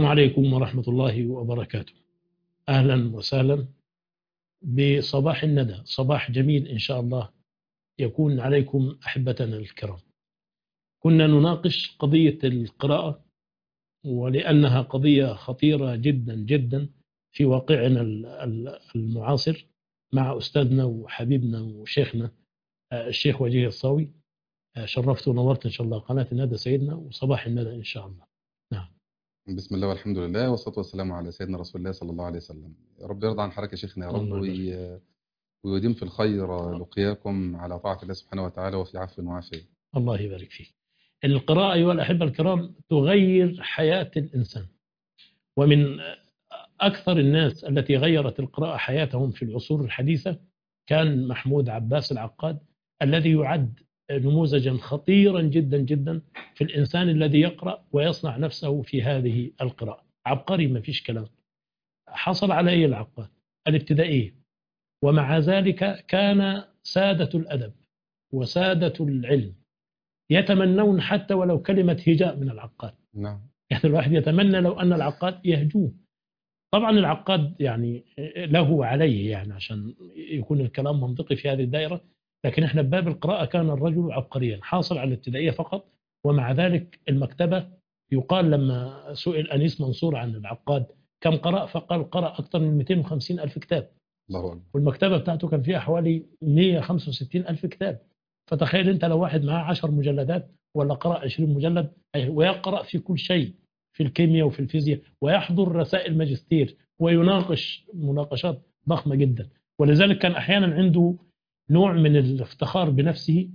عليكم ورحمة الله وبركاته أهلا وسهلا بصباح الندى صباح جميل إن شاء الله يكون عليكم أحبتنا الكرام كنا نناقش قضية القراءة ولأنها قضية خطيرة جدا جدا في واقعنا ال- ال- المعاصر مع أستاذنا وحبيبنا وشيخنا آه، الشيخ وجيه الصاوي آه، شرفت ونورت إن شاء الله قناة الندى سيدنا وصباح الندى إن شاء الله بسم الله والحمد لله والصلاة والسلام على سيدنا رسول الله صلى الله عليه وسلم يا رب يرضى عن حضرتك يا شيخنا يا رب الله وي- ويديم في الخير لقياكم على طاعة الله سبحانه وتعالى وفي عفو وعافية الله يبارك فيك القراءة أيها الأحبة الكرام تغير حياة الإنسان ومن أكثر الناس التي غيرت القراءة حياتهم في العصور الحديثة كان محمود عباس العقاد الذي يعد نموذجا خطيرا جدا جدا في الإنسان الذي يقرأ ويصنع نفسه في هذه القراءة عبقري ما فيش كلام حصل على أي العقاد الابتدائية ومع ذلك كان سادة الأدب وسادة العلم يتمنون حتى ولو كلمة هجاء من العقاد نعم يعني الواحد يتمنى لو أن العقاد يهجوه طبعا العقاد يعني له وعليه يعني عشان يكون الكلام منطقي في هذه الدائرة لكن احنا بباب القراءة كان الرجل عبقريا حاصل على الابتدائية فقط ومع ذلك المكتبة يقال لما سئل أنيس منصور عن العقاد كم قرأ فقال قرأ أكثر من 250 ألف كتاب الله أكبر والمكتبة بتاعته كان فيها حوالي 165 ألف كتاب فتخيل أنت لو واحد معاه 10 مجلدات ولا قرأ 20 مجلد أي- ويقرأ في كل شيء في الكيمياء وفي الفيزياء ويحضر رسائل ماجستير ويناقش مناقشات ضخمة جدا ولذلك كان أحيانا عنده نوع من الافتخار بنفسه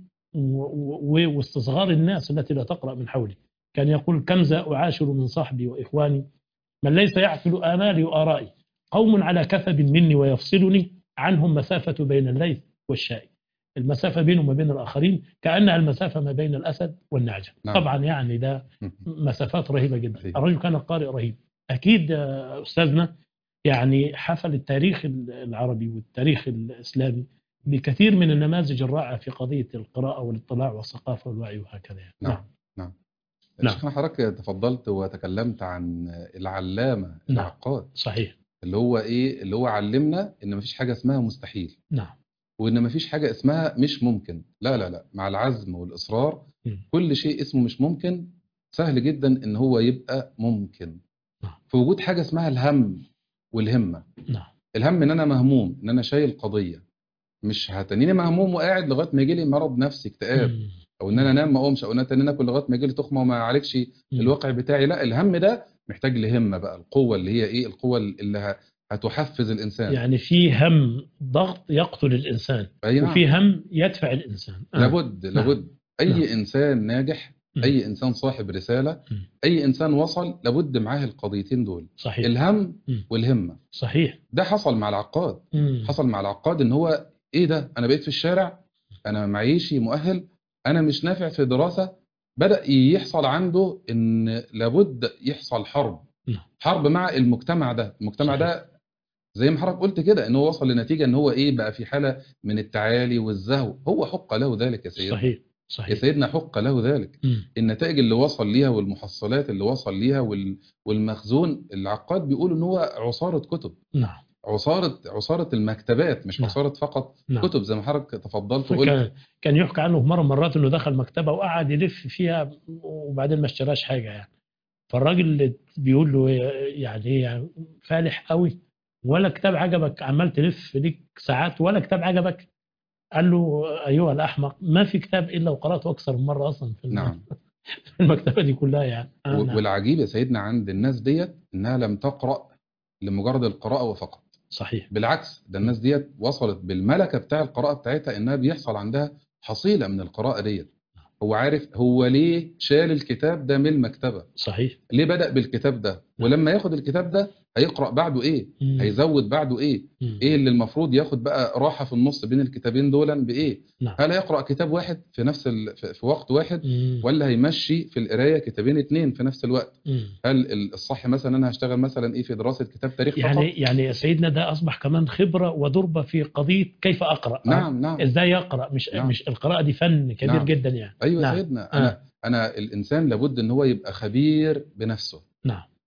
و- و- واستصغار الناس التي لا تقرأ من حولي كان يقول كم ذا أعاشر من صاحبي وإخواني من ليس يعقل آمالي وآرائي قوم على كثب مني ويفصلني عنهم مسافة بين الليث والشاي المسافة بينهم وبين الآخرين كأنها المسافة ما بين الأسد والنعجة نعم. طبعا يعني ده مسافات رهيبة جدا أكيد. الرجل كان قارئ رهيب أكيد آه، أستاذنا يعني حفل التاريخ العربي والتاريخ الإسلامي بكثير من النماذج الرائعة في قضية القراءة والاطلاع والثقافة والوعي وهكذا يعني. نعم. نعم نعم. شيخنا حضرتك تفضلت وتكلمت عن العلامة العقاد صحيح اللي هو إيه اللي هو علمنا إن مفيش حاجة اسمها مستحيل نعم وإن مفيش حاجة اسمها مش ممكن لا لا لا مع العزم والإصرار م. كل شيء اسمه مش ممكن سهل جدا إن هو يبقى ممكن نعم. في وجود حاجة اسمها الهم والهمة نعم الهم ان انا مهموم ان انا شايل قضيه مش هتنيني مهموم وقاعد لغايه ما يجي لي مرض نفسي اكتئاب مم. او ان انا انام ما اقومش او ان انا تاني اكل لغايه ما يجي لي تخمه وما اعالجش مم. الواقع بتاعي لا الهم ده محتاج لهمه بقى القوه اللي هي ايه القوه اللي ه- هتحفز الانسان يعني في هم ضغط يقتل الإنسان أي نعم. وفي هم يدفع الإنسان آه. لابد نعم. لابد اي نعم. انسان ناجح مم. اي انسان صاحب رساله مم. اي انسان وصل لابد معاه القضيتين دول صحيح الهم مم. والهمه صحيح ده حصل مع العقاد مم. حصل مع العقاد ان هو ايه ده انا بقيت في الشارع انا معيشي مؤهل انا مش نافع في دراسة بدأ يحصل عنده ان لابد يحصل حرب نعم. حرب مع المجتمع ده المجتمع ده زي ما حضرتك قلت كده ان هو وصل لنتيجة ان هو ايه بقى في حالة من التعالي والزهو هو حق له ذلك يا سيدنا صحيح يا صحيح سيدنا حق له ذلك مم. النتائج اللي وصل ليها والمحصلات اللي وصل ليها وال- والمخزون العقاد بيقول ان هو عصارة كتب نعم عصارة عصارة المكتبات مش نعم. عصارة فقط نعم كتب زي ما حضرتك تفضلت وقلت كان كان يحكى عنه في مره من مرات انه دخل مكتبه وقعد يلف فيها وبعدين ما اشتراش حاجه يعني فالراجل اللي بيقول له يعني ايه يعني فالح قوي ولا كتاب عجبك عمال تلف ليك ساعات ولا كتاب عجبك قال له ايها الاحمق ما في كتاب الا وقراته اكثر من مره اصلا في الم- نعم في المكتبه دي كلها يعني آه و- نعم. والعجيب يا سيدنا عند الناس ديت انها لم تقرأ لمجرد القراءة وفقط صحيح بالعكس ده الناس ديت وصلت بالملكة بتاع القراءة بتاعتها انها بيحصل عندها حصيلة من القراءة ديت هو عارف هو ليه شال الكتاب ده من المكتبة صحيح ليه بدأ بالكتاب ده ولما ياخد الكتاب ده هيقرأ بعده ايه مم. هيزود بعده ايه مم. ايه اللي المفروض ياخد بقى راحة في النص بين الكتابين دول بايه نعم هل هيقرأ كتاب واحد في نفس ال... في في وقت واحد مم. ولا هيمشي في القرايه كتابين اتنين في نفس الوقت مم. هل ال- الصح مثلا انا هشتغل مثلا ايه في دراسه كتاب تاريخ يعني فقط يعني يا سيدنا ده اصبح كمان خبره ودربه في قضيه كيف اقرا آه. نعم نعم ازاي اقرا مش نعم. مش القراءه دي فن كبير نعم. جدا يعني ايوه نعم. يا سيدنا آه. انا انا الانسان لابد ان هو يبقى خبير بنفسه نعم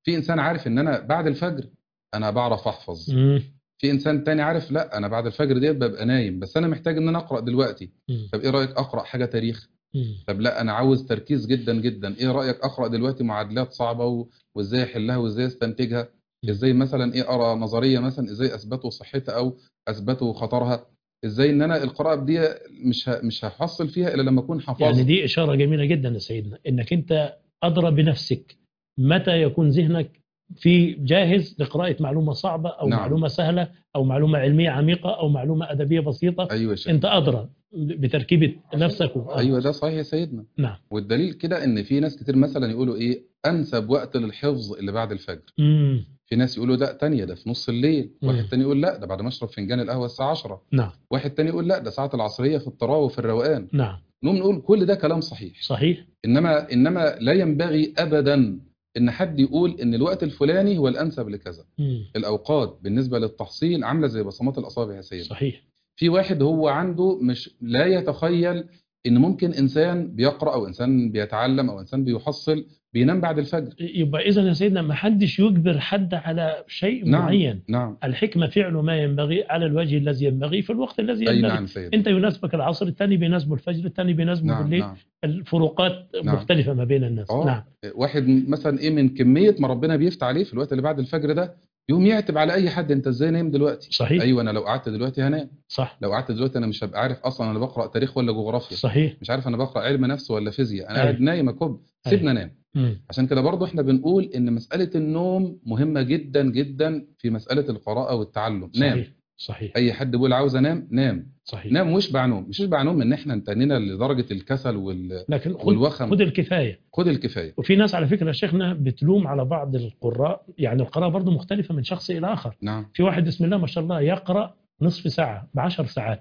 في انسان عارف ان انا بعد الفجر انا بعرف احفظ مم. في انسان تاني عارف لا انا بعد الفجر ديت ببقى نايم بس انا محتاج ان انا اقرا دلوقتي مم. طب ايه رايك اقرا حاجه تاريخ مم. طب لا انا عاوز تركيز جدا جدا ايه رايك اقرا دلوقتي معادلات صعبه و... وازاي احلها وازاي استنتجها مم. ازاي مثلا ايه ارى نظريه مثلا ازاي اثبتوا صحتها او اثبتوا خطرها ازاي ان انا القراءه دي مش ه... مش هحصل فيها الا لما اكون حفظت يعني دي إشارة جميلة جدا يا سيدنا إنك أنت أدرى بنفسك متى يكون ذهنك في جاهز لقراءة معلومة صعبة أو نعم. معلومة سهلة أو معلومة علمية عميقة أو معلومة أدبية بسيطة ايوه يا شيخ أنت أدرى بتركيبة نفسك و... ايوه ده صحيح يا سيدنا نعم والدليل كده ان في ناس كتير مثلا يقولوا ايه انسب وقت للحفظ اللي بعد الفجر مم. في ناس يقولوا لا تانية ده في نص الليل مم. واحد تاني يقول لا ده بعد ما اشرب فنجان القهوه الساعه 10 نعم واحد تاني يقول لا ده ساعه العصريه في الطراوه وفي الروقان نعم نقوم نقول كل ده كلام صحيح صحيح انما انما لا ينبغي ابدا ان حد يقول ان الوقت الفلاني هو الانسب لكذا مم. الاوقات بالنسبه للتحصيل عامله زي بصمات الاصابع يا سيدي صحيح في واحد هو عنده مش لا يتخيل ان ممكن انسان بيقرا او انسان بيتعلم او انسان بيحصل بينام بعد الفجر يبقى إذا يا سيدنا ما حدش يجبر حد على شيء نعم. معين نعم الحكمة فعل ما ينبغي على الوجه الذي ينبغي في الوقت الذي اي ينبغي نعم سيدي انت يناسبك العصر الثاني بيناسبه الفجر الثاني بيناسبه نعم بالليل نعم الفروقات نعم. مختلفة ما بين الناس اه نعم واحد مثلا ايه من كميه ما ربنا بيفتح عليه في الوقت اللي بعد الفجر ده يقوم يعتب على اي حد انت ازاي نايم دلوقتي صحيح ايوه انا لو قعدت دلوقتي هنام صح لو قعدت دلوقتي انا مش هبقى عارف اصلا انا بقرا تاريخ ولا جغرافيا صحيح مش عارف انا بقرا علم نفس ولا فيزياء انا أيوة. قاعد نايم اكب أيوة. سيبنا نام مم. عشان كده برضو احنا بنقول ان مساله النوم مهمه جدا جدا في مساله القراءه والتعلم نام صحيح صحيح اي حد بيقول عاوز انام نام صحيح نام واشبع نوم مش اشبع نوم ان احنا انتهينا لدرجه الكسل وال... لكن خد والوخم خد الكفاية خد الكفايه وفي ناس على فكرة يا شيخنا بتلوم على بعض القراء يعني القراءة برضو مختلفة من شخص إلى آخر نعم في واحد بسم الله ما شاء الله يقرأ نصف ساعة بعشر ساعات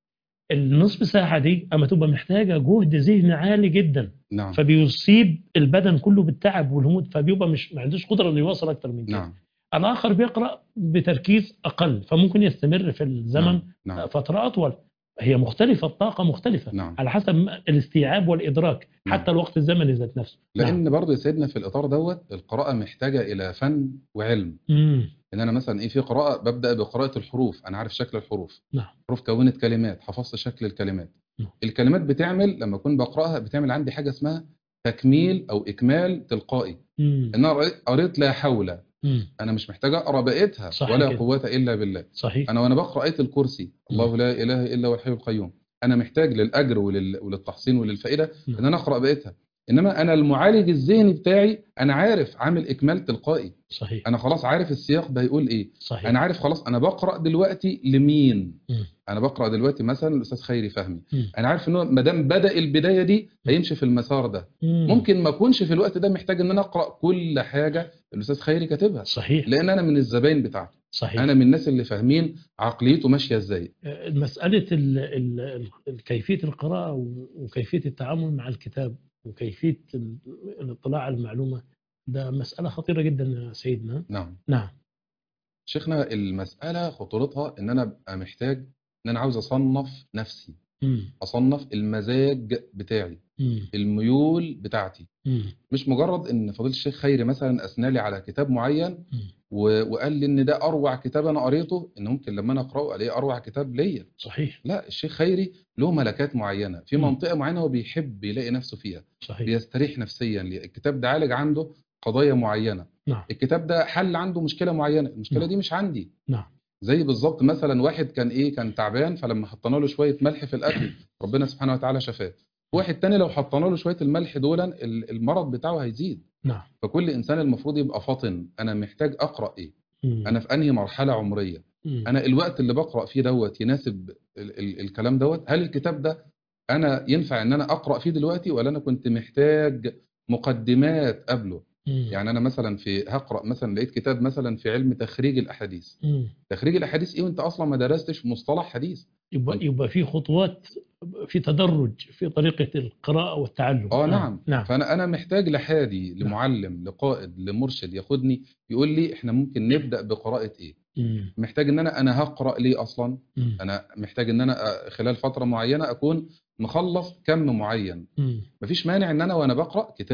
النصف ساعة دي أما تبقى محتاجة جهد ذهني عالي جدا نعم فبيصيب البدن كله بالتعب والهموم فبيبقى مش ما عندوش قدرة إنه يواصل أكتر من كده نعم الآخر بيقرأ بتركيز أقل فممكن يستمر في الزمن نعم نعم, فترة أطول هي مختلفة الطاقة مختلفة نعم. على حسب الاستيعاب والإدراك نعم. حتى الوقت الزمني ذات نفسه لان برضه يا سيدنا في الاطار دوت القراءه محتاجه الى فن وعلم نعم. ان انا مثلا ايه في قراءه ببدا بقراءه الحروف انا عارف شكل الحروف نعم. حروف كونت كلمات حفظت شكل الكلمات نعم. الكلمات بتعمل لما اكون بقراها بتعمل عندي حاجه اسمها تكميل او اكمال تلقائي مم. ان انا قريت- قريت لا حول مم. انا مش محتاج اقرا بقيتها صح ولا كده. قوه الا بالله صحيح انا وانا بقرا ايه الكرسي الله لا اله الا هو الحي القيوم انا محتاج للاجر ولل... وللتحصين وللفائده نعم. ان انا اقرا بقيتها انما انا المعالج الذهني بتاعي انا عارف عامل اكمال تلقائي صحيح انا خلاص عارف السياق ده هيقول ايه صحيح انا عارف خلاص انا بقرا دلوقتي لمين مم. انا بقرا دلوقتي مثلا الاستاذ خيري فهمي مم. انا عارف ان هو ما دام بدا البدايه دي هيمشي في المسار ده مم. ممكن ما اكونش في الوقت ده محتاج ان انا اقرا كل حاجه الاستاذ خيري كاتبها صحيح لان انا من الزباين بتاعته صحيح انا من الناس اللي فاهمين عقليته ماشيه ازاي مسألة ال ال ال كيفية القراءة و- وكيفية التعامل مع الكتاب وكيفية ال- الاطلاع على المعلومة ده مسألة خطيرة جدا يا سيدنا نعم نعم شيخنا المساله خطورتها ان انا ابقى محتاج ان انا عاوز اصنف نفسي مم. اصنف المزاج بتاعي مم. الميول بتاعتي مم. مش مجرد ان فضيله الشيخ خيري مثلا اثنى لي على كتاب معين مم. و- وقال لي ان ده اروع كتاب انا قريته ان ممكن لما انا اقراه الاقيه اروع كتاب ليا صحيح لا الشيخ خيري له ملكات معينه في مم. منطقه معينه هو بيحب يلاقي نفسه فيها صحيح بيستريح نفسيا ليه. الكتاب ده عالج عنده قضايا معينه نعم الكتاب ده حل عنده مشكله معينه المشكله نعم. دي مش عندي نعم زي بالظبط مثلا واحد كان ايه كان تعبان فلما حطينا له شويه ملح في الاكل ربنا سبحانه وتعالى شفاه واحد تاني لو حطينا له شويه الملح دول ال- المرض بتاعه هيزيد نعم فكل انسان المفروض يبقى فاطن انا محتاج اقرا ايه مم. انا في انهي مرحله عمريه مم. انا الوقت اللي بقرا فيه دوت يناسب ال ال الكلام دوت هل الكتاب ده انا ينفع ان انا اقرا فيه دلوقتي ولا انا كنت محتاج مقدمات قبله مم. يعني انا مثلا في هقرا مثلا لقيت كتاب مثلا في علم تخريج الاحاديث مم. تخريج الاحاديث ايه وانت اصلا ما درستش مصطلح حديث يبقى يبقى في خطوات في تدرج في طريقة القراءة والتعلم اه نعم نعم فانا انا محتاج لحادي لمعلم لقائد لمرشد ياخدني يقول لي احنا ممكن نبدا بقراءه ايه مم. محتاج ان انا انا هقرا ليه اصلا مم. انا محتاج ان انا آه، خلال فتره معينه اكون مخلص كم معين مم. مفيش مانع ان انا وانا بقرا كتاب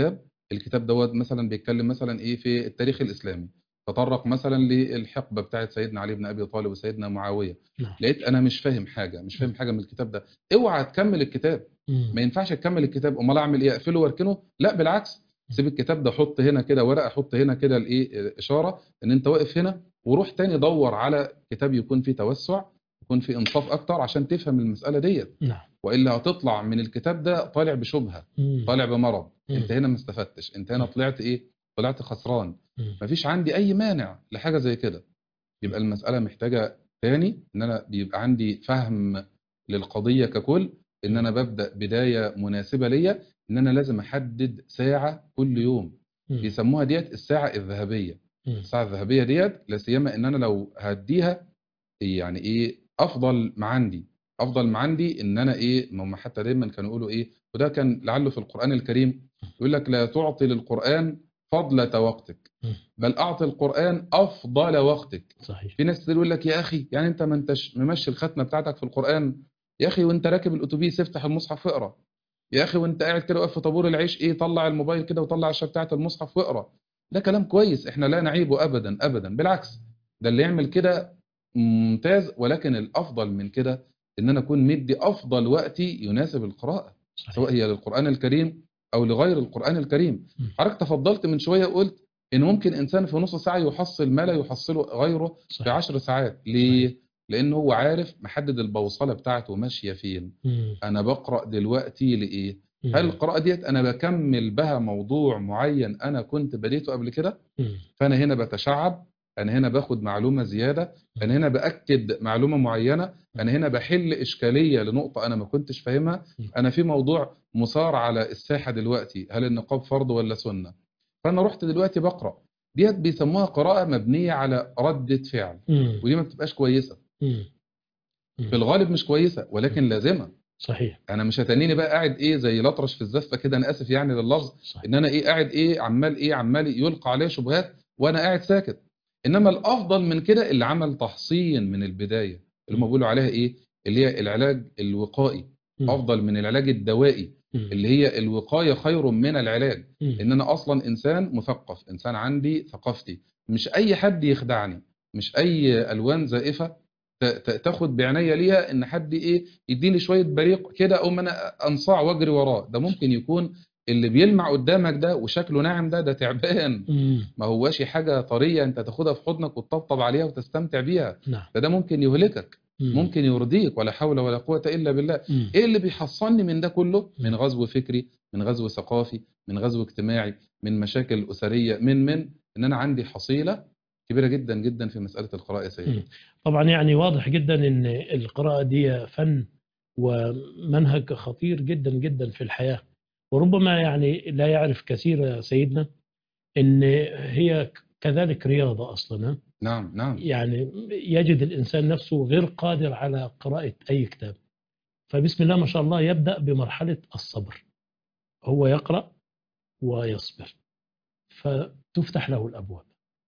الكتاب دوت مثلا بيتكلم مثلا ايه في التاريخ الاسلامي تطرق مثلا للحقبه بتاعت سيدنا علي بن ابي طالب وسيدنا معاويه نعم لقيت انا مش فاهم حاجه مش فاهم حاجه من الكتاب ده اوعى تكمل الكتاب مم. ما ينفعش تكمل الكتاب امال اعمل ايه اقفله واركنه لا بالعكس سيب الكتاب ده حط هنا كده ورقه حط هنا كده الايه اشاره ان انت واقف هنا وروح تاني دور على كتاب يكون فيه توسع يكون فيه انصاف اكتر عشان تفهم المساله ديت نعم والا هتطلع من الكتاب ده طالع بشبهه مم. طالع بمرض مم. انت هنا ما استفدتش انت هنا مم. طلعت ايه طلعت خسران مم. مفيش عندي اي مانع لحاجه زي كده يبقى المساله محتاجه تاني ان انا بيبقى عندي فهم للقضيه ككل ان انا ببدا بدايه مناسبه ليا ان انا لازم احدد ساعه كل يوم مم. بيسموها ديت الساعه الذهبيه مم. الساعه الذهبيه ديت لا سيما ان انا لو هديها يعني ايه افضل ما عندي افضل ما عندي ان انا ايه ما هم حتى دايما كانوا يقولوا ايه وده كان لعله في القران الكريم يقول لك لا تعطي للقران فضله وقتك مم. بل اعطي القران افضل وقتك صحيح في ناس يقول لك يا اخي يعني انت ما انتش ممشي الختمه بتاعتك في القران يا اخي وانت راكب الاتوبيس افتح المصحف واقرا يا اخي وانت قاعد كده واقف في طابور العيش ايه طلع الموبايل كده وطلع الشاشه بتاعت المصحف واقرا ده كلام كويس احنا لا نعيبه ابدا ابدا بالعكس ده اللي يعمل كده ممتاز ولكن الافضل من كده ان انا اكون مدي افضل وقتي يناسب القراءه صحيح سواء هي للقران الكريم او لغير القران الكريم مم. حضرتك تفضلت من شويه قلت ان ممكن انسان في نص ساعه يحصل ما لا يحصله غيره في صحيح 10 ساعات ليه لانه هو عارف محدد البوصله بتاعته ماشيه فين مم. انا بقرا دلوقتي لايه مم. هل القراءه ديت انا بكمل بها موضوع معين انا كنت بديته قبل كده مم. فانا هنا بتشعب انا هنا باخد معلومه زياده انا هنا باكد معلومه معينه انا هنا بحل اشكاليه لنقطه انا ما كنتش فاهمها انا في موضوع مثار على الساحه دلوقتي هل النقاب فرض ولا سنه فانا رحت دلوقتي بقرا ديت بيسموها قراءه مبنيه على رده فعل مم. ودي ما بتبقاش كويسه مم. مم. في الغالب مش كويسه ولكن لازمه صحيح انا مش هتنيني بقى قاعد ايه زي الاطرش في الزفه كده انا اسف يعني لللفظ صحيح ان انا ايه قاعد ايه عمال ايه عمال يلقى عليه شبهات وانا قاعد ساكت انما الافضل من كده اللي عمل تحصين من البدايه اللي هم بيقولوا عليها ايه اللي هي العلاج الوقائي مم. افضل من العلاج الدوائي مم. اللي هي الوقايه خير من العلاج مم. ان انا اصلا انسان مثقف انسان عندي ثقافتي مش اي حد يخدعني مش اي الوان زائفه ت- ت- تاخد بعناية ليها ان حد ايه يديني شويه بريق كده او انا انصاع واجري وراه ده ممكن يكون اللي بيلمع قدامك ده وشكله ناعم ده ده تعبان مم. ما هواش حاجه طريه انت تاخدها في حضنك وتطبطب عليها وتستمتع بيها نعم ده ده ممكن يهلكك مم. ممكن يرضيك ولا حول ولا قوه الا بالله مم. ايه اللي بيحصلني من ده كله من غزو فكري من غزو ثقافي من غزو اجتماعي من مشاكل اسريه من من ان انا عندي حصيله كبيره جدا جدا في مساله القراءه يا سيدي مم. طبعا يعني واضح جدا ان القراءة دي فن ومنهج خطير جدا جدا في الحياة وربما يعني لا يعرف كثير يا سيدنا ان هي كذلك رياضة اصلا ها؟ نعم نعم يعني يجد الانسان نفسه غير قادر على قراءة اي كتاب فبسم الله ما شاء الله يبدأ بمرحلة الصبر هو يقرأ ويصبر فتفتح له الابواب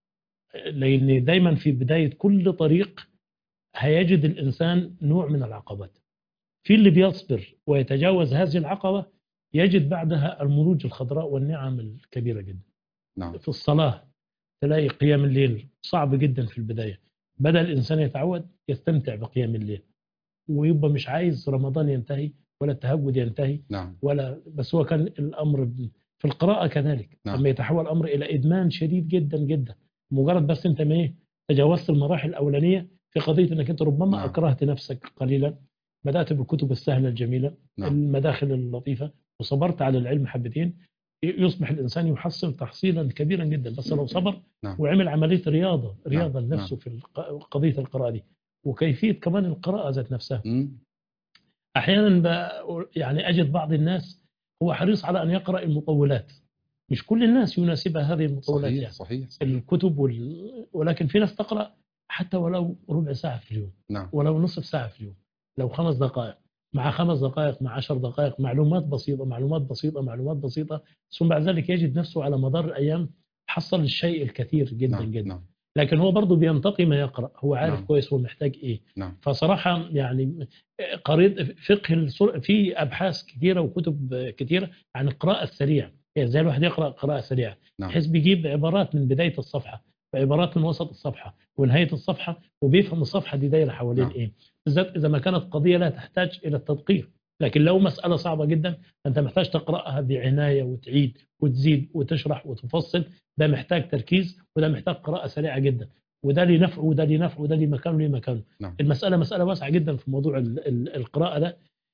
لان دايما في بدايه كل طريق هيجد الانسان نوع من العقبات في اللي بيصبر ويتجاوز هذه العقبه يجد بعدها المروج الخضراء والنعم الكبيره جدا نعم في الصلاه تلاقي قيام الليل صعب جدا في البدايه بدا الانسان يتعود يستمتع بقيام الليل ويبقى مش عايز رمضان ينتهي ولا التهجد ينتهي نعم ولا بس هو كان الامر ب- في القراءه كذلك نعم. لما يتحول الامر الى ادمان شديد جدا جدا مجرد بس انت ما ايه تجاوزت المراحل الاولانيه في قضيه انك انت ربما نعم. اكرهت نفسك قليلا بدات بالكتب السهله الجميله نعم. المداخل اللطيفه وصبرت على العلم حبتين ي- يصبح الانسان يحصل تحصيلا كبيرا جدا بس لو صبر نعم. وعمل عمليه رياضه رياضه نعم. لنفسه في الق- قضيه القراءه دي وكيفيه كمان القراءه ذات نفسها مم. احيانا ب- يعني اجد بعض الناس هو حريص على ان يقرا المطولات مش كل الناس يناسبها هذه المطولات صحيح يعني صحيح الكتب وال... ولكن في ناس تقرا حتى ولو ربع ساعه في اليوم نعم ولو نصف ساعه في اليوم لو خمس دقائق مع خمس دقائق مع عشر دقائق معلومات بسيطه معلومات بسيطه معلومات بسيطه ثم بعد ذلك يجد نفسه على مدار الايام حصل الشيء الكثير جدا نعم جدا نعم لكن هو برضه بينتقي ما يقرا هو عارف نعم. كويس هو محتاج ايه نعم فصراحة يعني قريت فقه السر- في أبحاث كثيرة وكتب كثيرة عن القراءة السريعة يعني زي الواحد يقرا قراءه سريعه نعم بحيث بيجيب عبارات من بدايه الصفحه وعبارات من وسط الصفحه ونهايه الصفحه وبيفهم الصفحه دي دايره حوالين نعم. ايه بالذات اذا ما كانت قضيه لا تحتاج الى التدقيق لكن لو مساله صعبه جدا فانت محتاج تقراها بعنايه وتعيد وتزيد وتشرح وتفصل ده محتاج تركيز وده محتاج قراءه سريعه جدا وده ليه نفع وده ليه نفع وده ليه مكان وليه مكان نعم. المساله مساله واسعه جدا في موضوع ال- ال- القراءه ده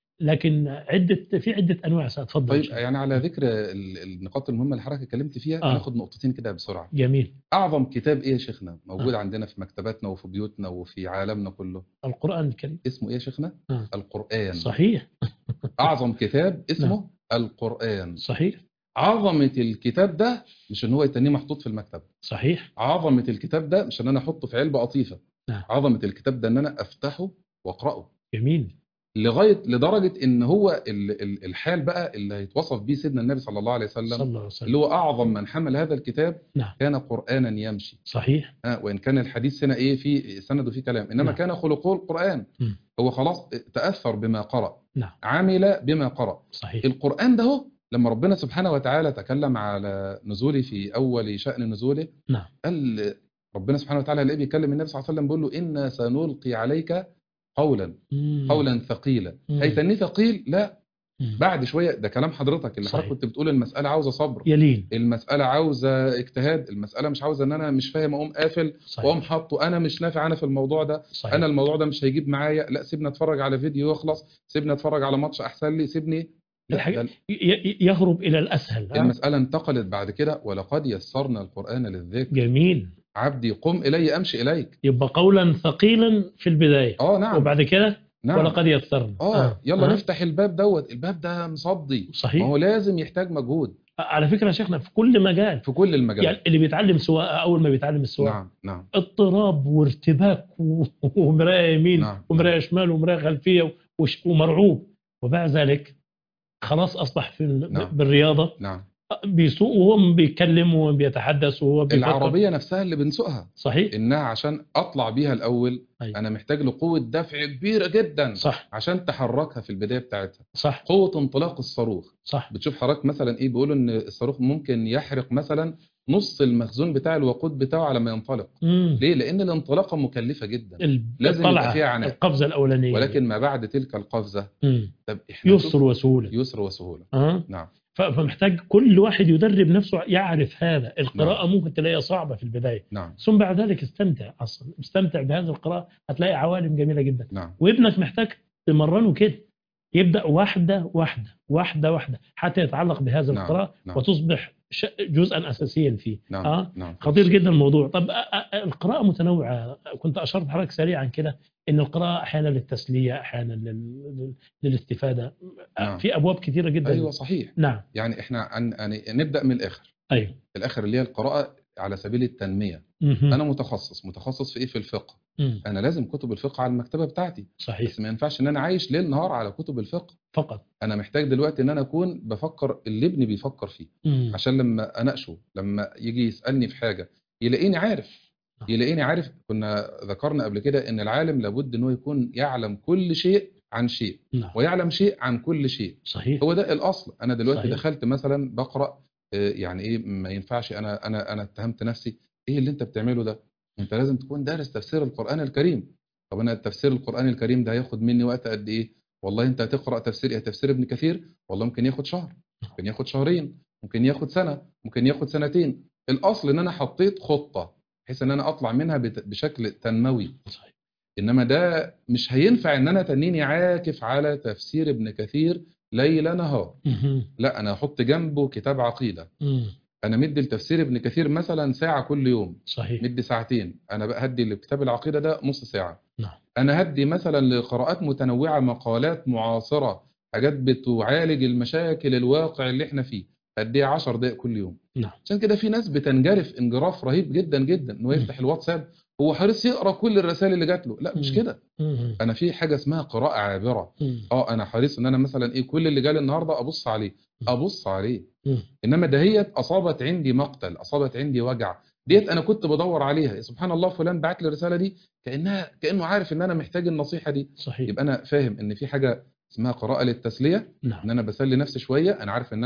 لكن عده في عده انواع ساتفضل إن طيب شاء الله. يعني على ذكر ال- النقاط المهمه اللي حضرتك اتكلمت فيها آه. هناخد نقطتين كده بسرعه جميل اعظم كتاب ايه يا شيخنا موجود آه. عندنا في مكتباتنا وفي بيوتنا وفي عالمنا كله القران الكريم اسمه ايه يا شيخنا آه. القران صحيح اعظم كتاب اسمه القران صحيح عظمه الكتاب ده مش ان هو يتنيه محطوط في المكتب صحيح عظمه الكتاب ده مش ان انا احطه في علبه قطيفه نعم. عظمه الكتاب ده ان انا افتحه واقراه جميل لغايه لدرجه ان هو ال- ال- الحال بقى اللي هيتوصف بيه سيدنا النبي صلى الله عليه صلى وسلم الله عليه وسلم اللي هو اعظم من حمل هذا الكتاب نعم. كان قرانا يمشي صحيح آه، وان كان الحديث هنا ايه في سند وفي كلام انما نعم. كان خلقه القران مم. هو خلاص تاثر بما قرا نعم. عمل بما قرا صحيح القران ده هو لما ربنا سبحانه وتعالى تكلم على نزوله في اول شان نزوله نعم. قال ربنا سبحانه وتعالى لقيه بيكلم النبي صلى الله عليه وسلم بيقول له انا سنلقي عليك قولا مم. قولا ثقيلا مم. هيتنيه ثقيل لا مم. بعد شويه ده كلام حضرتك اللي صحيح. حضرتك كنت بتقول المساله عاوزه صبر يلين المساله عاوزه اجتهاد المساله مش عاوزه ان انا مش فاهم اقوم قافل واقوم صحيح حاطه انا مش نافع انا في الموضوع ده صحيح انا الموضوع ده مش هيجيب معايا لا سيبني اتفرج على فيديو يخلص سيبني اتفرج على ماتش احسن لي سيبني لا الحاجة- ده ي- ي- يهرب الى الاسهل ها؟ المساله انتقلت بعد كده ولقد يسرنا القران للذكر جميل عبدي قم الي امشي اليك يبقى قولا ثقيلا في البدايه اه نعم وبعد كده نعم ولقد يسرنا اه يلا آه. نفتح الباب دوت الباب ده مصدي ما صحيح هو لازم يحتاج مجهود على فكره يا شيخنا في كل مجال في كل المجالات يعني اللي بيتعلم سواقه اول ما بيتعلم السواقه نعم نعم اضطراب وارتباك و- ومرايه يمين نعم ومرايه شمال ومرايه خلفيه وش- ومرعوب وبعد ذلك خلاص اصبح في ال- نعم. بالرياضه نعم بيسوق وهو بيتكلم وهو بيتحدث وهو بيفكر العربيه نفسها اللي بنسوقها صحيح انها عشان اطلع بيها الاول أيوة. انا محتاج له قوه دفع كبيره جدا صح عشان تحركها في البدايه بتاعتها صح قوه انطلاق الصاروخ صح بتشوف حضرتك مثلا ايه بيقولوا ان الصاروخ ممكن يحرق مثلا نص المخزون بتاع الوقود بتاعه على ما ينطلق مم. ليه لان الانطلاقه مكلفه جدا ال- لازم يبقى الطلعة، فيها عناء. القفزه الاولانيه ولكن ما بعد تلك القفزه مم. طب احنا يسر نشوف وسهوله يسر وسهوله أه؟ نعم ف- فمحتاج كل واحد يدرب نفسه يعرف هذا القراءة ممكن تلاقيها صعبة في البداية نعم ثم بعد ذلك استمتع أصلا استمتع بهذه القراءة هتلاقي عوالم جميلة جدا نعم وابنك محتاج تمرنه كده يبدأ واحدة واحدة واحدة واحدة حتى يتعلق بهذه نعم، القراءة نعم. وتصبح ش- جزءا أساسيا فيه نعم آه؟ نعم خطير جدا الموضوع طب أ- أ- القراءة متنوعة كنت أشرت حضرتك سريعا كده إن القراءة أحيانا للتسلية أحيانا لل... لل- للاستفادة نعم. في أبواب كثيرة جدا ايوه صحيح نعم يعني احنا عن يعني نبدا من الاخر أيوه الاخر اللي هي القراءه على سبيل التنميه مهم. انا متخصص متخصص في ايه في الفقه مم. انا لازم كتب الفقه على المكتبه بتاعتي صحيح بس ما ينفعش ان انا عايش ليل نهار على كتب الفقه فقط انا محتاج دلوقتي ان انا اكون بفكر اللي ابني بيفكر فيه مم. عشان لما اناقشه لما يجي يسالني في حاجه يلاقيني عارف نعم. يلاقيني عارف كنا ذكرنا قبل كده ان العالم لابد ان هو يكون يعلم كل شيء عن شيء نعم ويعلم شيء عن كل شيء صحيح هو ده الاصل انا دلوقتي صحيح. دخلت مثلا بقرا آه، يعني ايه ما ينفعش انا انا انا اتهمت نفسي ايه اللي انت بتعمله ده انت لازم تكون دارس تفسير القران الكريم طب انا التفسير القران الكريم ده هياخد مني وقت قد ايه والله انت هتقرا تفسير ايه تفسير ابن كثير والله ممكن ياخد شهر ممكن ياخد شهرين ممكن ياخد سنه ممكن ياخد سنتين الاصل ان انا حطيت خطه بحيث ان انا اطلع منها بت- بشكل تنموي صحيح انما ده مش هينفع ان انا تنيني عاكف على تفسير ابن كثير ليل نهار مهم. لا انا احط جنبه كتاب عقيده مم. انا مدي لتفسير ابن كثير مثلا ساعه كل يوم صحيح مدي ساعتين انا بقى هدي لكتاب العقيده ده نص ساعه نعم. انا هدي مثلا لقراءات متنوعه مقالات معاصره حاجات بتعالج المشاكل الواقع اللي احنا فيه هدي 10 دقائق كل يوم نعم. عشان كده في ناس بتنجرف انجراف رهيب جدا جدا انه يفتح الواتساب هو حريص يقرا كل الرسائل اللي جات له لا مش مم. كده مم. انا في حاجه اسمها قراءه عابره مم. اه انا حريص ان انا مثلا ايه كل اللي جالي النهارده ابص عليه ابص عليه مم. انما دهيت اصابت عندي مقتل اصابت عندي وجع ديت انا كنت بدور عليها سبحان الله فلان بعت لي الرساله دي كانها كانه عارف ان انا محتاج النصيحه دي صحيح يبقى انا فاهم ان في حاجه اسمها قراءه للتسليه ان نعم انا بسلي نفسي شويه انا عارف ان انا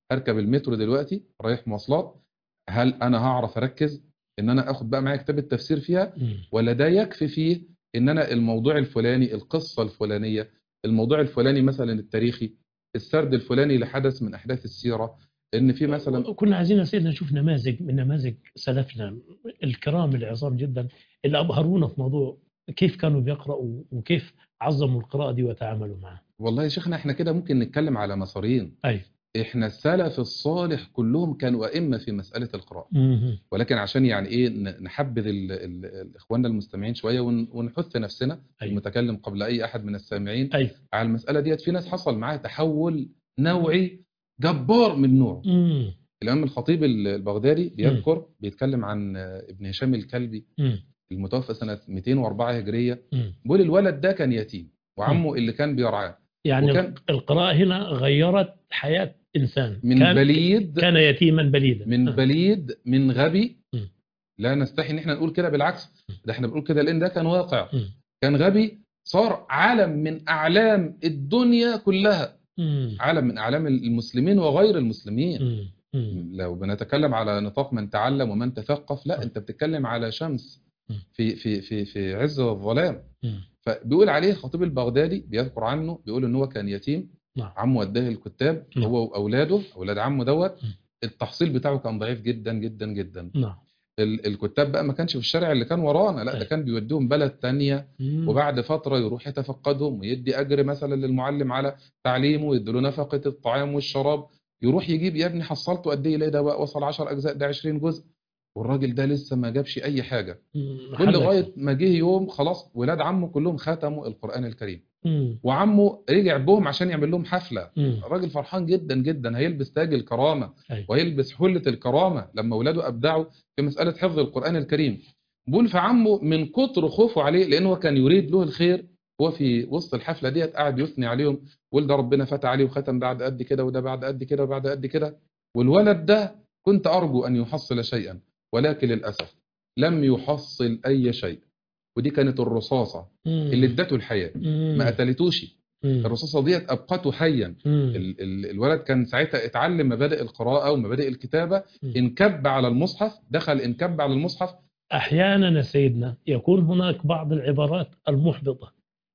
هركب المترو دلوقتي رايح مواصلات هل انا هعرف اركز ان انا اخد بقى معايا كتاب التفسير فيها مم. ولا ده يكفي فيه ان انا الموضوع الفلاني القصه الفلانيه الموضوع الفلاني مثلا التاريخي السرد الفلاني لحدث من احداث السيره ان في مثلا كنا عايزين يا سيدنا نشوف نماذج من نماذج سلفنا الكرام العظام جدا اللي ابهرونا في موضوع كيف كانوا بيقرأوا وكيف عظموا القراءة دي وتعاملوا معها والله يا شيخنا احنا كده ممكن نتكلم على مسارين أي احنا السلف الصالح كلهم كانوا ائمه في مساله القراءه مم. ولكن عشان يعني ايه ن- نحبذ ال- ال- ال- اخواننا المستمعين شويه ون- ونحث نفسنا أيوة. المتكلم قبل اي احد من السامعين أي على المساله ديت في ناس حصل معاها تحول نوعي جبار من نوعه مم. الامام الخطيب ال- البغدادي بيذكر بيتكلم عن آه، ابن هشام الكلبي مم. المتوفى سنه 204 هجريه مم. بيقول الولد ده كان يتيم وعمه اللي كان بيرعاه يعني وكان- القراءة هنا غيرت حياة إنسان من كان بليد كان يتيما بليدا من آه. بليد من غبي مم. لا نستحي ان احنا نقول كده بالعكس ده احنا بنقول كده لان ده كان واقع مم. كان غبي صار علم من اعلام الدنيا كلها مم. علم من اعلام المسلمين وغير المسلمين مم. مم. لو بنتكلم على نطاق من تعلم ومن تثقف لا صح. انت بتتكلم على شمس مم. في في في في عز الظلام مم. فبيقول عليه الخطيب البغدادي بيذكر عنه بيقول ان هو كان يتيم نعم. عمه وداه الكتاب نعم. هو واولاده اولاد عمه دوت مم. التحصيل بتاعه كان ضعيف جدا جدا جدا نعم ال- الكتاب بقى ما كانش في الشارع اللي كان ورانا لا ده أيوة. كان بيوديهم بلد تانية مم. وبعد فترة يروح يتفقدهم ويدي أجر مثلا للمعلم على تعليمه ويدي له نفقة الطعام والشراب يروح يجيب يا ابني حصلته قد ايه يلاقي ده بقى وصل 10 أجزاء ده 20 جزء والراجل ده لسه ما جابش أي حاجة مم. كل حلك. لغاية ما جه يوم خلاص ولاد عمه كلهم ختموا القرآن الكريم مم. وعمه رجع بهم عشان يعمل لهم حفلة مم. الراجل فرحان جدا جدا هيلبس تاج الكرامة أيوة. ويلبس حلة الكرامة لما ولاده أبدعوا في مسألة حفظ القرآن الكريم بقول فعمه من كتر خوفه عليه لأنه كان يريد له الخير هو في وسط الحفلة ديت قاعد يثني عليهم ويقول ده ربنا فتح عليه وختم بعد قد كده وده بعد قد كده وبعد قد كده والولد ده كنت أرجو أن يحصل شيئا ولكن للأسف لم يحصل أي شيء ودي كانت الرصاصة مم. اللي ادته الحياة مم. ما قتلتوش مم. الرصاصة ديت أبقته حيا مم. ال- ال- الولد كان ساعتها اتعلم مبادئ القراءة ومبادئ الكتابة مم. انكب على المصحف دخل انكب على المصحف أحيانا يا سيدنا يكون هناك بعض العبارات المحبطة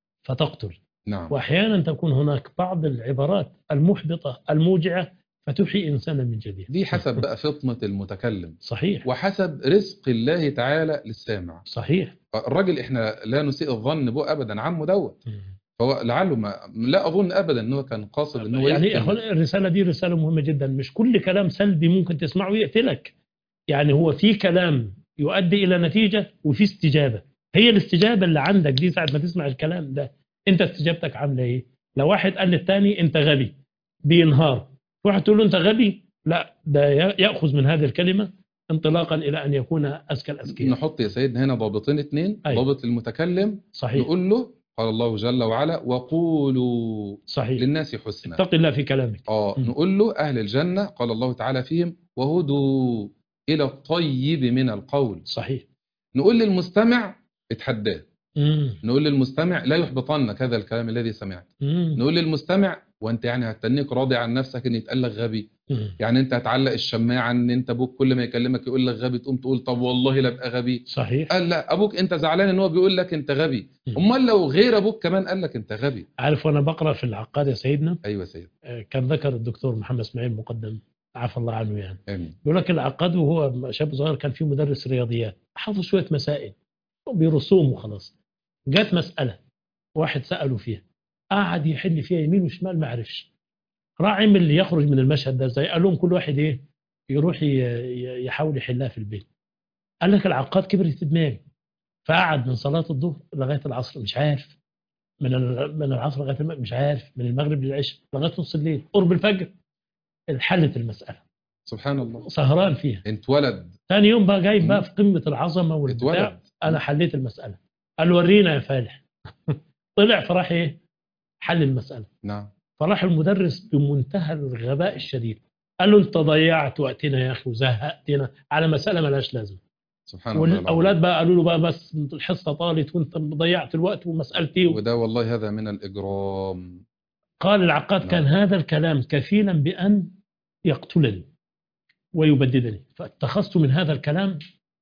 فتقتل نعم وأحيانا تكون هناك بعض العبارات المحبطة الموجعة فتحيي إنسانا من جديد دي حسب بقى فطنة المتكلم صحيح وحسب رزق الله تعالى للسامع صحيح الراجل احنا لا نسيء الظن به ابدا عمه دوت مم. فهو لعله ما لا اظن ابدا ان هو كان قاصد ان هو يعني يقتل. هو الرسالة دي رسالة مهمة جدا مش كل كلام سلبي ممكن تسمعه يقتلك يعني هو في كلام يؤدي إلى نتيجة وفي استجابة هي الاستجابة اللي عندك دي ساعة ما تسمع الكلام ده أنت استجابتك عاملة إيه لو واحد قال للتاني أنت غبي بينهار واحد تقول له أنت غبي لا ده ي- يأخذ من هذه الكلمة انطلاقا إلى أن يكون أذكى الأذكياء نحط يا سيدنا هنا ضابطين اتنين أيوة. ضابط للمتكلم صحيح نقول له قال الله جل وعلا وقولوا صحيح للناس حسنا اتق الله في كلامك اه مم. نقول له اهل الجنه قال الله تعالى فيهم وهدوا الى الطيب من القول صحيح نقول للمستمع اتحداه مم. نقول للمستمع لا يحبطنك هذا الكلام الذي سمعت مم. نقول للمستمع وانت يعني هتتنيك راضي عن نفسك ان يتقال لك غبي مم. يعني انت هتعلق الشماعه ان انت ابوك كل ما يكلمك يقول لك غبي تقوم تقول طب والله لا ابقى غبي صحيح قال لا ابوك انت زعلان ان هو بيقول لك انت غبي مم. امال لو غير ابوك كمان قال لك انت غبي عارف وأنا بقرأ في العقاد يا سيدنا ايوه يا سيد آه، كان ذكر الدكتور محمد اسماعيل مقدم عفى الله عنه يعني امين يقول لك العقاد وهو شاب صغير كان في مدرس رياضيات حافظ شويه مسائل بيرسوم وخلاص جت مساله واحد ساله فيها قعد يحل فيها يمين وشمال ما عرفش راح عمل يخرج من المشهد ده زي قال لهم كل واحد ايه يروح ي- ي- يحاول يحلها في البيت قال لك العقاد كبرت في دماغي فقعد من صلاه الظهر لغايه العصر مش عارف من ال- من العصر لغايه المغرب مش عارف من المغرب للعشاء لغايه نص الليل قرب الفجر حلت المساله سبحان الله سهران فيها انت ولد ثاني يوم بقى جاي بقى مم. في قمه العظمه والبتاع اتولد انا حليت المساله قال له ورينا يا فالح طلع فراح ايه حل المساله نعم فراح المدرس بمنتهى الغباء الشديد قال له انت ضيعت وقتنا يا اخي وزهقتنا على مساله ملهاش لازمه سبحان الله العظيم. والاولاد بقى قالوا له بقى بس الحصه طالت وانت ضيعت الوقت ومسالتي وده والله هذا من الإجرام قال العقاد نعم. كان هذا الكلام كفيلا بان يقتلني ويبددني فاتخذت من هذا الكلام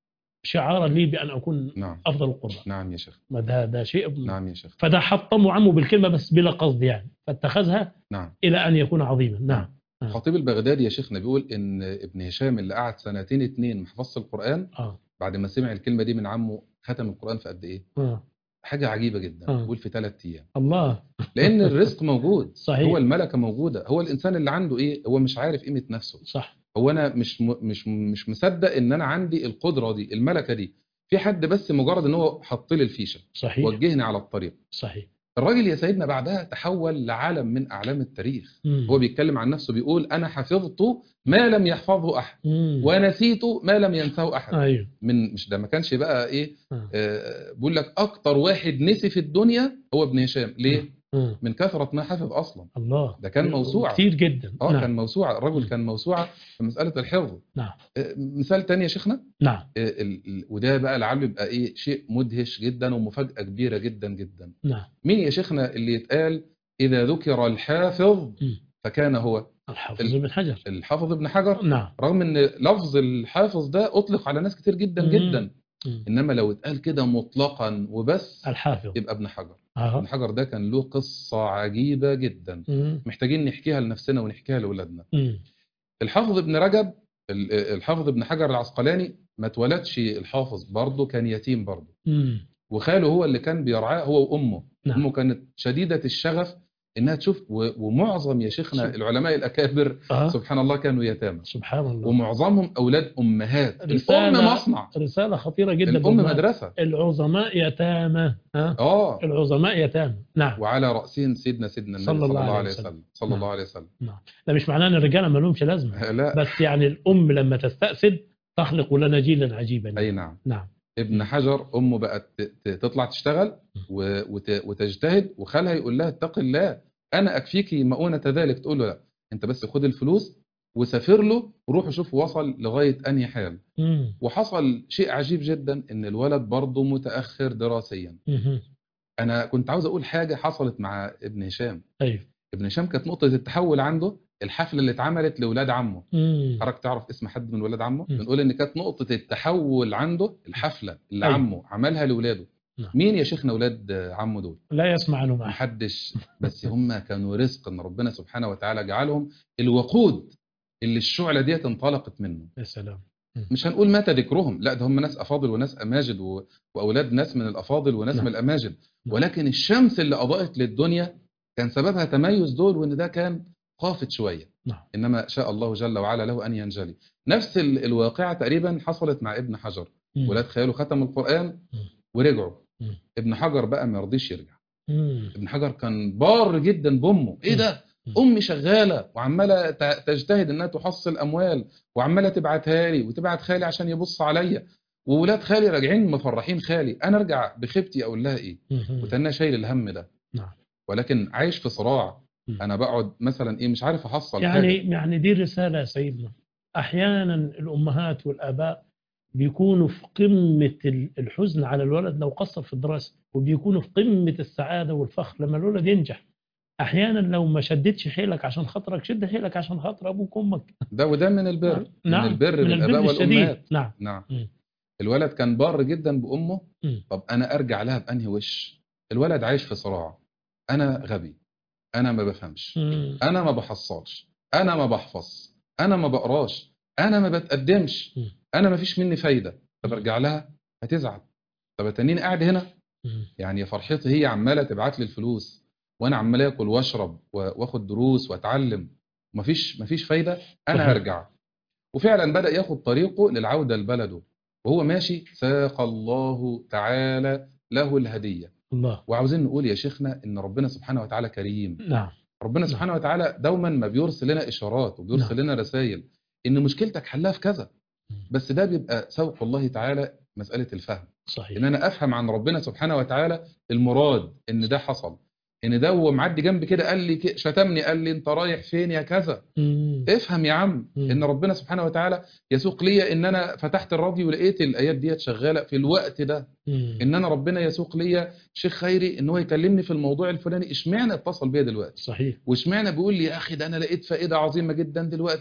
شعارا لي بأن أكون نعم أفضل القراء نعم يا شيخ ما ده ده شيء نعم يا شيخ فده حطموا عمه بالكلمة بس بلا قصد يعني فاتخذها نعم إلى أن يكون عظيما نعم الخطيب البغدادي يا شيخنا بيقول ان ابن هشام اللي قعد سنتين اتنين محفظ القرآن آه. بعد ما سمع الكلمة دي من عمه ختم القرآن في قد ايه آه. حاجة عجيبة جدا آه. بيقول في ثلاث ايام الله لان الرزق موجود صحيح هو الملكة موجودة هو الانسان اللي عنده ايه هو مش عارف قيمة نفسه صح هو انا مش م... مش مش مصدق ان انا عندي القدرة دي الملكة دي في حد بس مجرد ان هو حط لي الفيشة صحيح وجهني على الطريق صحيح الراجل يا سيدنا بعدها تحول لعالم من اعلام التاريخ مم. هو بيتكلم عن نفسه بيقول انا حفظت ما لم يحفظه احد مم. ونسيت ما لم ينسه احد أيوه من مش ده ما كانش بقى ايه آه. آه بيقول لك اكتر واحد نسي في الدنيا هو ابن هشام ليه مم. من كثرة ما حفظ اصلا الله ده كان موسوعة. كتير جدا اه نعم. كان موسوعة الرجل كان موسوعة في مسألة الحفظ نعم آه مثال تاني يا شيخنا نعم آه ال- ال- وده بقى لعله يبقى ايه شيء مدهش جدا ومفاجأة كبيرة جدا جدا نعم مين يا شيخنا اللي يتقال اذا ذكر الحافظ مم. فكان هو الحافظ ال- بن حجر الحافظ ابن حجر نعم رغم ان لفظ الحافظ ده اطلق على ناس كتير جدا مم. جدا مم. انما لو اتقال كده مطلقا وبس الحافظ يبقى ابن حجر آه. ابن حجر ده كان له قصة عجيبة جدا مم. محتاجين نحكيها لنفسنا ونحكيها لأولادنا مم. الحافظ ابن رجب ال- الحافظ ابن حجر العسقلاني ما اتولدش الحافظ برضه كان يتيم برضه مم. وخاله هو اللي كان بيرعاه هو وامه نعم. امه كانت شديدة الشغف انها تشوف و- ومعظم يا شيخنا سب- العلماء الاكابر آه. سبحان الله كانوا يتامى سبحان الله ومعظمهم اولاد امهات رسالة- الام مصنع رسالة خطيرة جدا الام للناس. مدرسة العظماء يتامى ها اه العظماء يتامى نعم وعلى رأسهم سيدنا سيدنا النبي صلى صلى الله الله عليه عليه وسلم. وسلم صلى نعم. الله عليه وسلم نعم ده مش معناه ان الرجاله ما لهمش لازمه لا بس يعني الام لما تستأسد تخلق لنا جيلا عجيبا اي نعم نعم ابن حجر امه بقت ت- ت- تطلع تشتغل و- وت- وتجتهد وخالها يقول لها اتق الله انا اكفيك مؤونه ذلك تقول له لا انت بس خد الفلوس وسافر له وروح شوف وصل لغايه انهي حال مم. وحصل شيء عجيب جدا ان الولد برضه متاخر دراسيا مهم. انا كنت عاوز اقول حاجه حصلت مع ابن هشام ايوه ابن هشام كانت نقطه التحول عنده الحفله اللي اتعملت لاولاد عمه مم. حضرتك تعرف اسم حد من ولاد عمه مم. بنقول ان كانت نقطه التحول عنده الحفله اللي أيوة. عمه عملها لاولاده نعم. مين يا شيخنا اولاد عمه دول لا يسمع عنه معه محدش بس هم كانوا رزق ان ربنا سبحانه وتعالى جعلهم الوقود اللي الشعله ديت انطلقت منه يا سلام مش هنقول مات ذكرهم لا ده هم ناس افاضل وناس اماجد و... واولاد ناس من الافاضل وناس نعم. من الاماجد نعم. ولكن الشمس اللي اضاءت للدنيا كان سببها تميز دول وان ده كان خافت شويه نعم. انما شاء الله جل وعلا له ان ينجلي نفس ال- الواقعه تقريبا حصلت مع ابن حجر مم. ولاد خياله ختم القران مم. ورجعوا مم. ابن حجر بقى ما رضيش يرجع مم. ابن حجر كان بار جدا بامه ايه مم. ده مم. امي شغاله وعماله ت- تجتهد انها تحصل اموال وعماله تبعتها لي وتبعت خالي عشان يبص عليا وولاد خالي راجعين مفرحين خالي انا ارجع بخيبتي اقول لها ايه مم. وتنها شايل الهم ده نعم. ولكن عايش في صراع مم. انا بقعد مثلا ايه مش عارف احصل يعني حاجه يعني دي رسالة يا سيدنا أحيانا الأمهات والآباء بيكونوا في قمة ال- الحزن على الولد لو قصر في الدراسة وبيكونوا في قمة السعادة والفخر لما الولد ينجح أحيانا لو ما شدتش حيلك عشان خاطرك شد حيلك عشان خاطر أبوك وأمك ده وده من البر نعم من البر من بالاباء البر الشديد والامهات نعم نعم مم. الولد كان بار جدا بامه مم. طب انا ارجع لها بانهي وش الولد عايش في صراع انا غبي انا ما بفهمش مم. انا ما بحصلش انا ما بحفظ انا ما بقراش انا ما بتقدمش م. انا ما فيش مني فايده طب ارجع لها هتزعل طب اتنين قاعد هنا مم. يعني يا فرحتي هي عماله تبعت لي الفلوس وانا عمال اكل واشرب و- واخد دروس واتعلم مفيش مفيش فايده انا صحيح. هرجع وفعلا بدا ياخد طريقه للعوده لبلده وهو ماشي ساق الله تعالى له الهديه الله وعاوزين نقول يا شيخنا ان ربنا سبحانه وتعالى كريم نعم ربنا سبحانه وتعالى دوما ما بيرسل لنا اشارات وبيرسل لنا رسائل ان مشكلتك حلها في كذا بس ده بيبقى سوق الله تعالى مساله الفهم صحيح ان انا افهم عن ربنا سبحانه وتعالى المراد ان ده حصل ان ده هو معدي جنبي كده قال لي ك- شتمني قال لي انت رايح فين يا كذا مم. افهم يا عم مم. ان ربنا سبحانه وتعالى يسوق لي ان انا فتحت الراديو ولقيت الايات ديت شغاله في الوقت ده مم. ان انا ربنا يسوق لي شيخ خيري ان هو يكلمني في الموضوع الفلاني اشمعنى اتصل بيا دلوقتي صحيح واشمعنى بيقول لي يا اخي ده انا لقيت فائده عظيمه جدا دلوقتي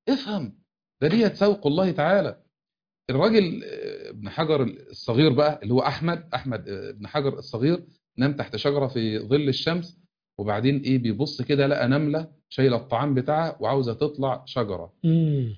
افهم ده دي سوق الله تعالى الراجل آه، ابن حجر الصغير بقى اللي هو احمد احمد آه، ابن حجر الصغير نام تحت شجره في ظل الشمس وبعدين ايه بيبص كده لقى نمله شايله الطعام بتاعها وعاوزه تطلع شجره مم.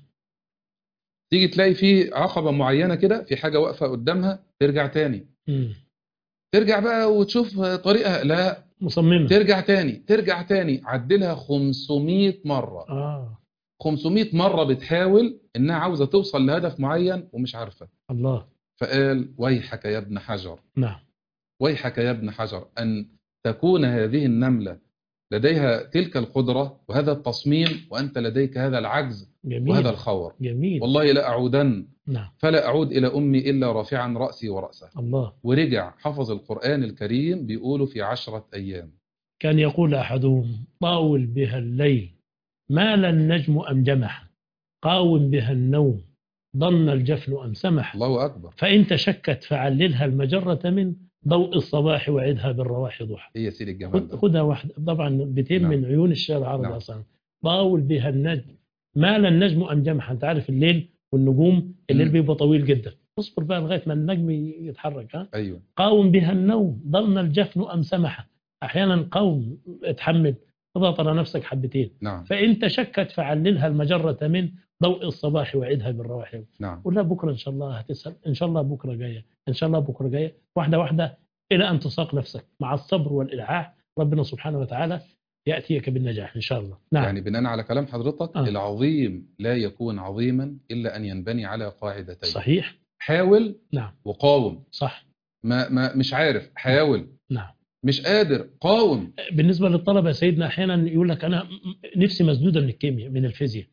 تيجي تلاقي في عقبه معينه كده في حاجه واقفه قدامها ترجع تاني مم. ترجع بقى وتشوف طريقها لا مصممة ترجع تاني ترجع تاني عدلها 500 مره اه 500 مره بتحاول انها عاوزه توصل لهدف معين ومش عارفه الله فقال ويحك يا ابن حجر نعم ويحك يا ابن حجر أن تكون هذه النملة لديها تلك القدرة وهذا التصميم وأنت لديك هذا العجز جميل وهذا الخور جميل والله لا أعودن نعم فلا أعود إلى أمي إلا رافعا رأسي ورأسه الله ورجع حفظ القرآن الكريم بيقوله في عشرة أيام كان يقول أحدهم طاول بها الليل مال النجم أم جمح قاوم بها النوم ضن الجفن أم سمح الله أكبر فإن تشكت فعللها المجرة من ضوء الصباح وعدها بالرواح ضحى هي سيد الجمال خد- ده خدها واحدة طبعا بيتين نعم. من عيون الشعر العربي نعم. أصلا طاول بها النجم مال النجم أم جمح أنت عارف الليل والنجوم الليل مم. بيبقى طويل جدا اصبر بقى لغاية ما النجم يتحرك ها أيوه قاوم بها النوم ضن الجفن أم سمح أحيانا قوم اتحمل اضغط على نفسك حبتين نعم فإن تشكت فعللها المجرة من ضوء الصباح وعدها بالرواح نعم قول لها بكرة إن شاء الله هتسأل إن شاء الله بكرة جاية إن شاء الله بكرة جاية واحدة واحدة إلى أن تساق نفسك مع الصبر والإلحاح ربنا سبحانه وتعالى يأتيك بالنجاح إن شاء الله نعم يعني بناء على كلام حضرتك آه. العظيم لا يكون عظيما إلا أن ينبني على قاعدتين صحيح حاول نعم وقاوم صح ما, ما مش عارف حاول نعم مش قادر قاوم بالنسبة للطلبة يا سيدنا أحيانا يقول لك أنا نفسي مسدودة من الكيمياء من الفيزياء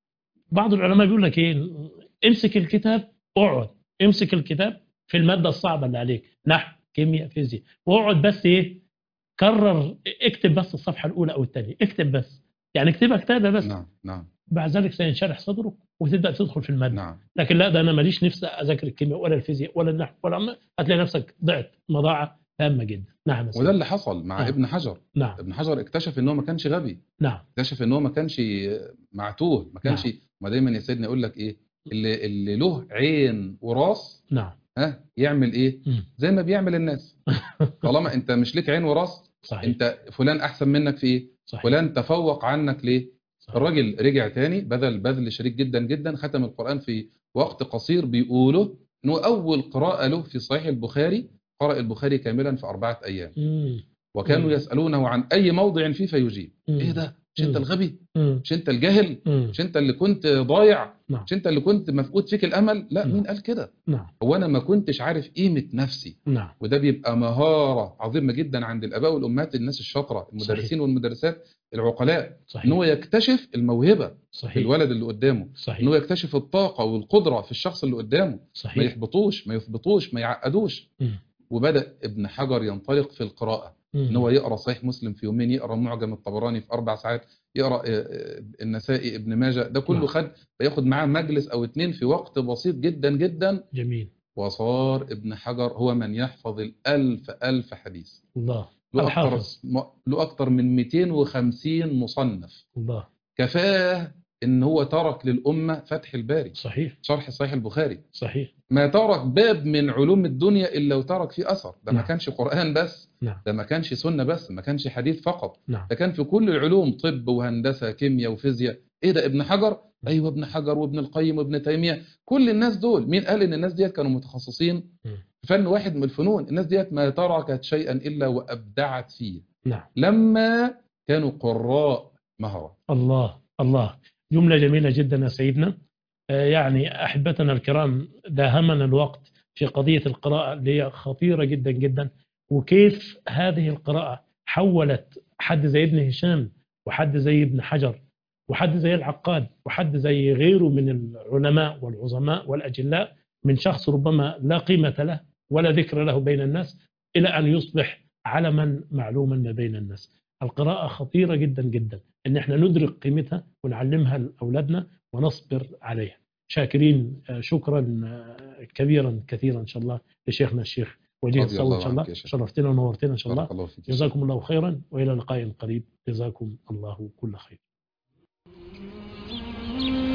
بعض العلماء بيقول لك إيه امسك الكتاب اقعد امسك الكتاب في المادة الصعبة اللي عليك نحو كيمياء فيزياء واقعد بس إيه كرر اكتب بس الصفحة الأولى أو الثانية اكتب بس يعني اكتبها كتابة بس نعم نعم بعد ذلك سينشرح صدرك وتبدأ تدخل في المادة نعم لكن لا ده أنا ماليش نفسي أذاكر الكيمياء ولا الفيزياء ولا النحو ولا عم- هتلاقي نفسك ضعت مضاعة هامة جدا نعم يا وده سيدي. اللي حصل مع آه. ابن حجر نعم ابن حجر اكتشف ان هو ما كانش غبي نعم اكتشف ان هو ما كانش معتوه ما كانش ما دايما يا سيدنا يقول لك ايه اللي اللي له عين وراس نعم ها يعمل ايه مم. زي ما بيعمل الناس طالما انت مش ليك عين وراس صحيح انت فلان احسن منك في ايه صحيح فلان تفوق عنك ليه صحيح. الراجل رجع تاني بذل بذل شريك جدا جدا ختم القرآن في وقت قصير بيقوله انه اول قراءة له في صحيح البخاري قرأ البخاري كاملا في أربعة أيام مم. وكانوا مم. يسألونه عن أي موضع فيه فيجيب مم. إيه ده؟ مش أنت مم. الغبي؟ مم. مش أنت الجاهل؟ مم. مش أنت اللي كنت ضايع؟ نعم. مش أنت اللي كنت مفقود فيك الأمل؟ لا نعم. مين قال كده؟ نعم هو أنا ما كنتش عارف قيمة نفسي نعم وده بيبقى مهارة عظيمة جدا عند الآباء والأمهات الناس الشاطرة المدرسين صحيح. والمدرسات العقلاء صحيح إن هو يكتشف الموهبة في صحيح الولد اللي قدامه إن هو صحيح يكتشف الطاقة والقدرة في الشخص اللي قدامه ما صحيح يحبطوش ما يثبطوش ما يعقدوش مم. وبدأ ابن حجر ينطلق في القراءة مم. ان هو يقرا صحيح مسلم في يومين يقرا معجم الطبراني في اربع ساعات يقرا آه، آه، النسائي ابن ماجه ده كله نعم. خد بياخد معاه مجلس او اتنين في وقت بسيط جدا جدا جميل وصار ابن حجر هو من يحفظ الالف الف حديث الله له اكتر الحافظ م- له اكتر من 250 مصنف الله كفاه ان هو ترك للامه فتح الباري صحيح شرح صحيح البخاري صحيح ما ترك باب من علوم الدنيا الا وترك فيه اثر ده ما نعم. كانش قران بس نعم ده ما كانش سنه بس ما كانش حديث فقط نعم ده كان في كل العلوم طب وهندسه كيمياء وفيزياء ايه ده ابن حجر ايوه ابن حجر وابن القيم وابن تيميه كل الناس دول مين قال ان الناس ديت كانوا متخصصين مم. في فن واحد من الفنون الناس ديت ما تركت شيئا الا وابدعت فيه نعم لما كانوا قراء مهره الله الله جملة جميلة جدا يا سيدنا آه، يعني أحبتنا الكرام داهمنا الوقت في قضية القراءة اللي هي خطيرة جدا جدا وكيف هذه القراءة حولت حد زي ابن هشام وحد زي ابن حجر وحد زي العقاد وحد زي غيره من العلماء والعظماء والأجلاء من شخص ربما لا قيمة له ولا ذكر له بين الناس إلى أن يصبح علما معلوما ما بين الناس القراءة خطيرة جدا جدا ان احنا ندرك قيمتها ونعلمها لاولادنا ونصبر عليها شاكرين آه، شكرا آه، كبيرا كثيرا ان شاء الله لشيخنا الشيخ وجيه رضي الصوت الله ان شاء عنك الله يا شيخ. شرفتنا ونورتنا ان شاء الله بارك الله فيك جزاكم الله خيرا والى لقاء قريب جزاكم الله كل خير